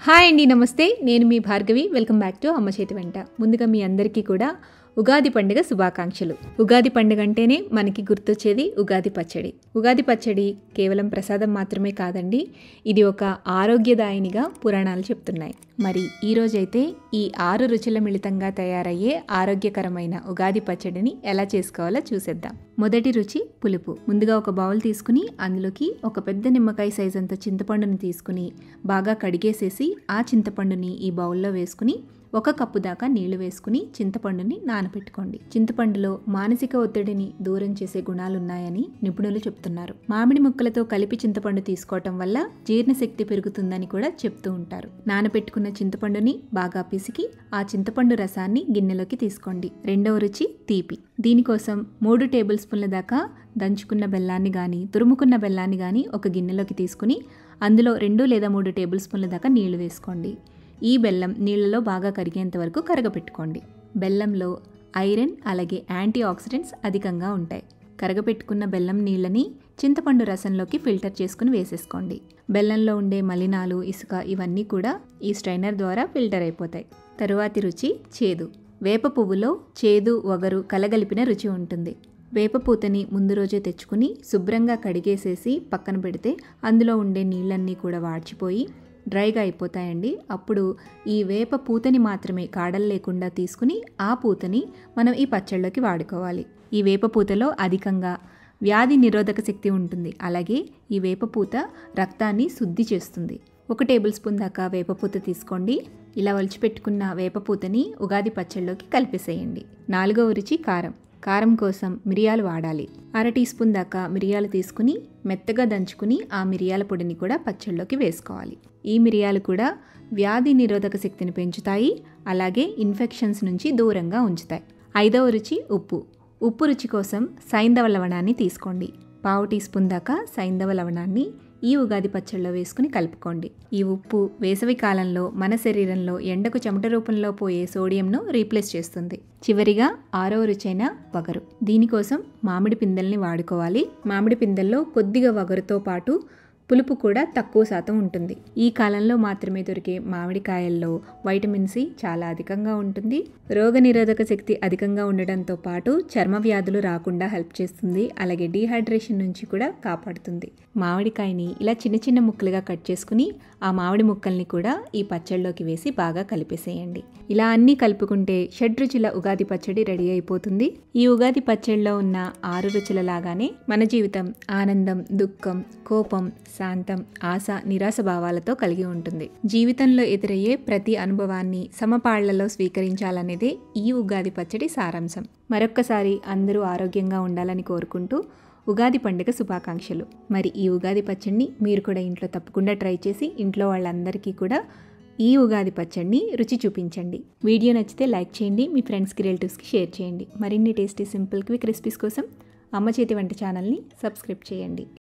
hi అండి నమస్తే నేను మీ భార్గవి వెల్కమ్ బ్యాక్ టు అమ్మ చేతి వెంట ముందుగా మీ అందరికీ కూడా ఉగాది పండుగ శుభాకాంక్షలు ఉగాది పండుగ అంటేనే మనకి గుర్తొచ్చేది ఉగాది పచ్చడి ఉగాది పచ్చడి కేవలం ప్రసాదం మాత్రమే కాదండి ఇది ఒక ఆరోగ్యదాయినిగా పురాణాలు చెప్తున్నాయి మరి ఈ రోజైతే ఈ ఆరు రుచుల మిళితంగా తయారయ్యే ఆరోగ్యకరమైన ఉగాది పచ్చడిని ఎలా చేసుకోవాలో చూసేద్దాం మొదటి రుచి పులుపు ముందుగా ఒక బౌల్ తీసుకుని అందులోకి ఒక పెద్ద నిమ్మకాయ సైజ్ అంత చింతపండుని తీసుకుని బాగా కడిగేసేసి ఆ చింతపండుని ఈ బౌల్లో వేసుకుని ఒక కప్పు దాకా నీళ్లు వేసుకుని చింతపండుని నానబెట్టుకోండి చింతపండులో మానసిక ఒత్తిడిని దూరం చేసే గుణాలున్నాయని నిపుణులు చెప్తున్నారు మామిడి ముక్కలతో కలిపి చింతపండు తీసుకోవటం వల్ల జీర్ణశక్తి పెరుగుతుందని కూడా చెప్తూ ఉంటారు నానబెట్టుకున్న చింతపండుని బాగా పిసికి ఆ చింతపండు రసాన్ని గిన్నెలోకి తీసుకోండి రెండవ రుచి తీపి దీనికోసం మూడు టేబుల్ స్పూన్ల దాకా దంచుకున్న బెల్లాన్ని కానీ తురుముకున్న బెల్లాన్ని కానీ ఒక గిన్నెలోకి తీసుకుని అందులో రెండు లేదా మూడు టేబుల్ స్పూన్ల దాకా నీళ్లు వేసుకోండి ఈ బెల్లం నీళ్ళలో బాగా కరిగేంత వరకు కరగపెట్టుకోండి బెల్లంలో ఐరన్ అలాగే యాంటీ ఆక్సిడెంట్స్ అధికంగా ఉంటాయి కరగపెట్టుకున్న బెల్లం నీళ్ళని చింతపండు రసంలోకి ఫిల్టర్ చేసుకుని వేసేసుకోండి బెల్లంలో ఉండే మలినాలు ఇసుక ఇవన్నీ కూడా ఈ స్ట్రైనర్ ద్వారా ఫిల్టర్ అయిపోతాయి తరువాతి రుచి చేదు వేప పువ్వులో చేదు వగరు కలగలిపిన రుచి ఉంటుంది వేప పూతని ముందు రోజే తెచ్చుకుని శుభ్రంగా కడిగేసేసి పక్కన పెడితే అందులో ఉండే నీళ్ళన్నీ కూడా వాడ్చిపోయి డ్రైగా అయిపోతాయండి అప్పుడు ఈ వేప పూతని మాత్రమే కాడలు లేకుండా తీసుకుని ఆ పూతని మనం ఈ పచ్చళ్ళలోకి వాడుకోవాలి ఈ వేప పూతలో అధికంగా వ్యాధి నిరోధక శక్తి ఉంటుంది అలాగే ఈ వేప పూత రక్తాన్ని శుద్ధి చేస్తుంది ఒక టేబుల్ స్పూన్ దాకా వేపపూత తీసుకోండి ఇలా ఒలిచిపెట్టుకున్న వేపపూతని ఉగాది పచ్చళ్ళలోకి కలిపేసేయండి నాలుగవ రుచి కారం కారం కోసం మిరియాలు వాడాలి అర టీ స్పూన్ దాకా మిరియాలు తీసుకుని మెత్తగా దంచుకుని ఆ మిరియాల పొడిని కూడా పచ్చళ్ళలోకి వేసుకోవాలి ఈ మిరియాలు కూడా వ్యాధి నిరోధక శక్తిని పెంచుతాయి అలాగే ఇన్ఫెక్షన్స్ నుంచి దూరంగా ఉంచుతాయి ఐదవ రుచి ఉప్పు ఉప్పు రుచి కోసం సైంధవ లవణాన్ని తీసుకోండి పావు టీ స్పూన్ దాకా సైంధవ లవణాన్ని ఈ ఉగాది పచ్చళ్ళలో వేసుకుని కలుపుకోండి ఈ ఉప్పు వేసవి కాలంలో మన శరీరంలో ఎండకు చెమట రూపంలో పోయే సోడియంను రీప్లేస్ చేస్తుంది చివరిగా ఆరవ రుచైన వగరు దీనికోసం మామిడి పిందెల్ని వాడుకోవాలి మామిడి పిందెల్లో కొద్దిగా వగరుతో పాటు పులుపు కూడా తక్కువ శాతం ఉంటుంది ఈ కాలంలో మాత్రమే దొరికే మామిడికాయల్లో వైటమిన్ సి చాలా అధికంగా ఉంటుంది రోగనిరోధక శక్తి అధికంగా ఉండడంతో పాటు చర్మ వ్యాధులు రాకుండా హెల్ప్ చేస్తుంది అలాగే డీహైడ్రేషన్ నుంచి కూడా కాపాడుతుంది మామిడికాయని ఇలా చిన్న చిన్న ముక్కలుగా కట్ చేసుకుని ఆ మామిడి ముక్కల్ని కూడా ఈ పచ్చళ్ళలోకి వేసి బాగా కలిపేసేయండి ఇలా అన్నీ కలుపుకుంటే షడ్రుచుల ఉగాది పచ్చడి రెడీ అయిపోతుంది ఈ ఉగాది పచ్చడిలో ఉన్న ఆరు రుచుల లాగానే మన జీవితం ఆనందం దుఃఖం కోపం శాంతం ఆశ నిరాశ భావాలతో కలిగి ఉంటుంది జీవితంలో ఎదురయ్యే ప్రతి అనుభవాన్ని సమపాళ్లలో స్వీకరించాలనేదే ఈ ఉగాది పచ్చడి సారాంశం మరొక్కసారి అందరూ ఆరోగ్యంగా ఉండాలని కోరుకుంటూ ఉగాది పండుగ శుభాకాంక్షలు మరి ఈ ఉగాది పచ్చడిని మీరు కూడా ఇంట్లో తప్పకుండా ట్రై చేసి ఇంట్లో వాళ్ళందరికీ కూడా ఈ ఉగాది పచ్చడిని రుచి చూపించండి వీడియో నచ్చితే లైక్ చేయండి మీ ఫ్రెండ్స్కి రిలేటివ్స్కి షేర్ చేయండి మరిన్ని టేస్టీ సింపుల్ క్విక్ రెసిపీస్ కోసం అమ్మ చేతి వంట ఛానల్ని సబ్స్క్రైబ్ చేయండి